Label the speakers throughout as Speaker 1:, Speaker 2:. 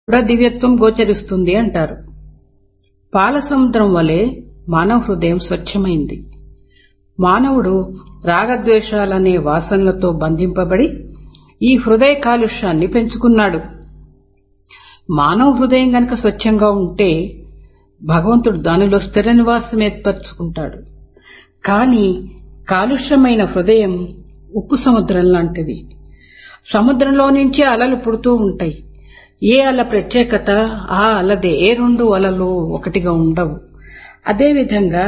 Speaker 1: కూడా దివ్యత్వం గోచరిస్తుంది అంటారు పాల సముద్రం వలె మానవ హృదయం స్వచ్ఛమైంది మానవుడు రాగద్వేషాలనే వాసనలతో బంధింపబడి ఈ హృదయ కాలుష్యాన్ని పెంచుకున్నాడు మానవ హృదయం గనక స్వచ్ఛంగా ఉంటే భగవంతుడు దానిలో స్థిర నివాసం ఏర్పరచుకుంటాడు కాని కాలుష్యమైన హృదయం ఉప్పు సముద్రం లాంటిది సముద్రంలో నుంచి అలలు పుడుతూ ఉంటాయి ఏ అల ప్రత్యేకత ఆ అలదే ఏ రెండు అలలు ఒకటిగా ఉండవు అదేవిధంగా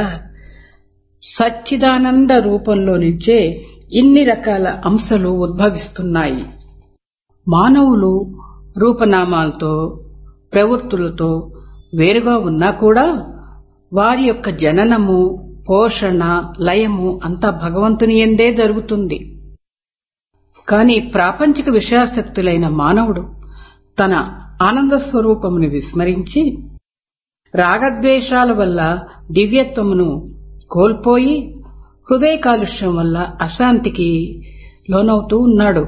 Speaker 1: సచ్చిదానంద రూపంలో నుంచే ఇన్ని రకాల అంశాలు ఉద్భవిస్తున్నాయి మానవులు రూపనామాలతో ప్రవృత్తులతో వేరుగా ఉన్నా కూడా వారి యొక్క జననము పోషణ లయము అంతా భగవంతుని ఎందే జరుగుతుంది కాని ప్రాపంచిక విషయాసక్తులైన మానవుడు తన ఆనంద స్వరూపమును విస్మరించి రాగద్వేషాల వల్ల దివ్యత్వమును కోల్పోయి హృదయ కాలుష్యం వల్ల అశాంతికి లోనవుతూ ఉన్నాడు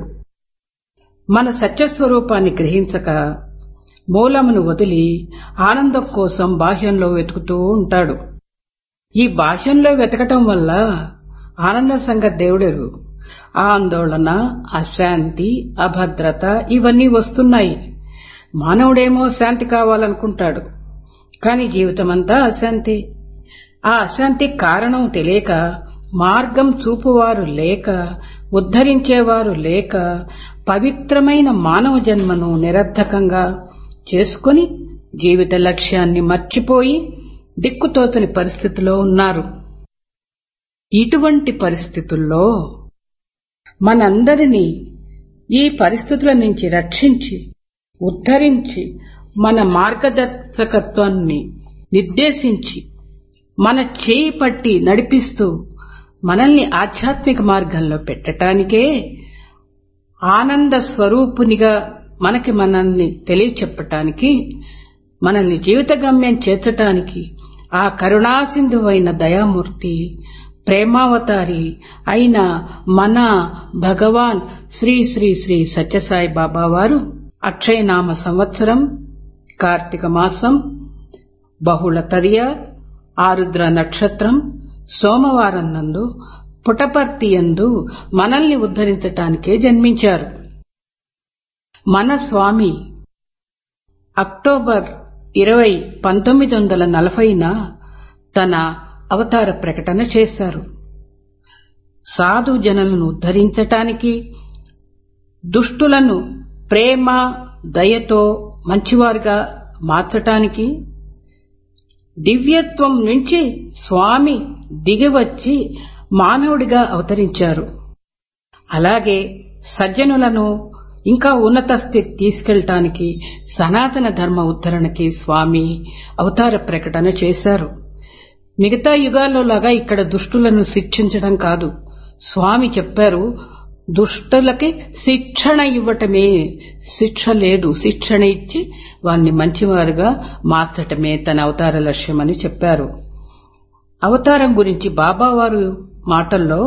Speaker 1: మన సత్యస్వరూపాన్ని గ్రహించక మూలమును వదిలి ఆనందం కోసం బాహ్యంలో వెతుకుతూ ఉంటాడు ఈ బాహ్యంలో వెతకటం వల్ల ఆనంద సంగతి దేవుడెరు ఆందోళన అశాంతి అభద్రత ఇవన్నీ వస్తున్నాయి మానవుడేమో శాంతి కావాలనుకుంటాడు కాని జీవితమంతా అశాంతి ఆ అశాంతి కారణం తెలియక మార్గం చూపువారు లేక ఉద్ధరించేవారు లేక పవిత్రమైన మానవ జన్మను నిరర్ధకంగా చేసుకుని జీవిత లక్ష్యాన్ని మర్చిపోయి దిక్కుతోతని పరిస్థితిలో ఉన్నారు ఇటువంటి పరిస్థితుల్లో మనందరినీ ఈ పరిస్థితుల నుంచి రక్షించి ఉద్ధరించి మన మార్గదర్శకత్వాన్ని నిర్దేశించి మన చేయి పట్టి నడిపిస్తూ మనల్ని ఆధ్యాత్మిక మార్గంలో పెట్టడానికే ఆనంద స్వరూపునిగా మనకి మనల్ని తెలియచెప్పటానికి మనల్ని జీవిత గమ్యం చేర్చటానికి ఆ కరుణాసింధువైన దయామూర్తి ప్రేమావతారి అయిన మన భగవాన్ శ్రీ శ్రీ శ్రీ సత్యసాయి బాబా వారు అక్షయనామ సంవత్సరం కార్తీక మాసం బహుళ తదియ ఆరుద్ర నక్షత్రం సోమవారం నందు పుటపర్తి యందు మనల్ని ఉద్ధరించటానికే జన్మించారు మన స్వామి అక్టోబర్ ఇరవై పంతొమ్మిది వందల నలభైన తన అవతార ప్రకటన చేశారు సాధు జనులను ఉద్ధరించటానికి దుష్టులను ప్రేమ దయతో మంచివారుగా మార్చటానికి దివ్యత్వం నుంచి స్వామి దిగివచ్చి మానవుడిగా అవతరించారు అలాగే సజ్జనులను ఇంకా ఉన్నత స్థితి తీసుకెళ్లటానికి సనాతన ధర్మ ఉద్ధరణకి స్వామి అవతార ప్రకటన చేశారు మిగతా యుగాల్లో లాగా ఇక్కడ దుష్టులను శిక్షించడం కాదు స్వామి చెప్పారు దుష్టులకి శిక్షణ ఇవ్వటమే శిక్ష లేదు శిక్షణ ఇచ్చి వారిని మంచివారుగా మార్చటమే తన అవతార లక్ష్యమని చెప్పారు అవతారం గురించి బాబావారు మాటల్లో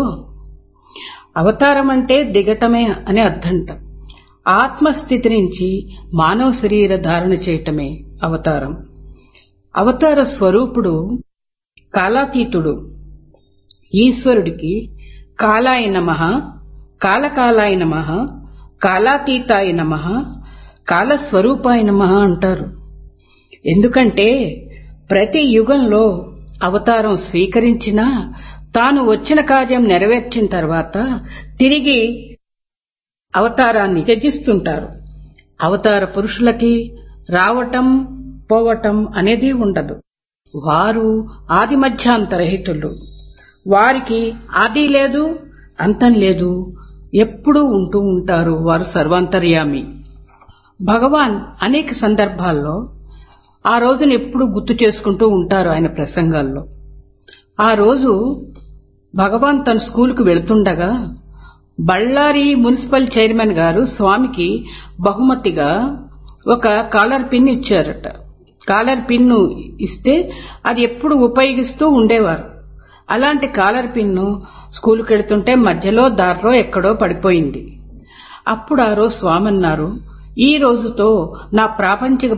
Speaker 1: అవతారం అంటే దిగటమే అని అర్థంట ఆత్మస్థితి నుంచి మానవ శరీర ధారణ చేయటమే అవతారం అవతార స్వరూపుడు కాలాతీతుడు ఈశ్వరుడికి కాలాయ నమ కాలకాలాయ నమ కాలాతీతాయ నమ కాలస్వరూపాయ నమ అంటారు ఎందుకంటే ప్రతి యుగంలో అవతారం స్వీకరించినా తాను వచ్చిన కార్యం నెరవేర్చిన తర్వాత తిరిగి అవతారాన్ని త్యజిస్తుంటారు అవతార పురుషులకి రావటం పోవటం అనేది ఉండదు వారు ఆది మధ్యాంతరహితులు వారికి ఆది లేదు అంతం లేదు ఎప్పుడూ ఉంటూ ఉంటారు వారు సర్వాంతర్యామి భగవాన్ అనేక సందర్భాల్లో ఆ రోజును ఎప్పుడు గుర్తు చేసుకుంటూ ఉంటారు ఆయన ప్రసంగాల్లో ఆ రోజు భగవాన్ తన స్కూలుకు వెళుతుండగా బళ్ళారి మున్సిపల్ చైర్మన్ గారు స్వామికి బహుమతిగా ఒక కాలర్ పిన్ ఇచ్చారట కాలర్ పిన్ను ఇస్తే అది ఎప్పుడు ఉపయోగిస్తూ ఉండేవారు అలాంటి కాలర్ పిన్ను స్కూలుకి వెళుతుంటే మధ్యలో దారిలో ఎక్కడో పడిపోయింది అప్పుడు ఆ రోజు స్వామి అన్నారు ఈ రోజుతో నా ప్రాపంచిక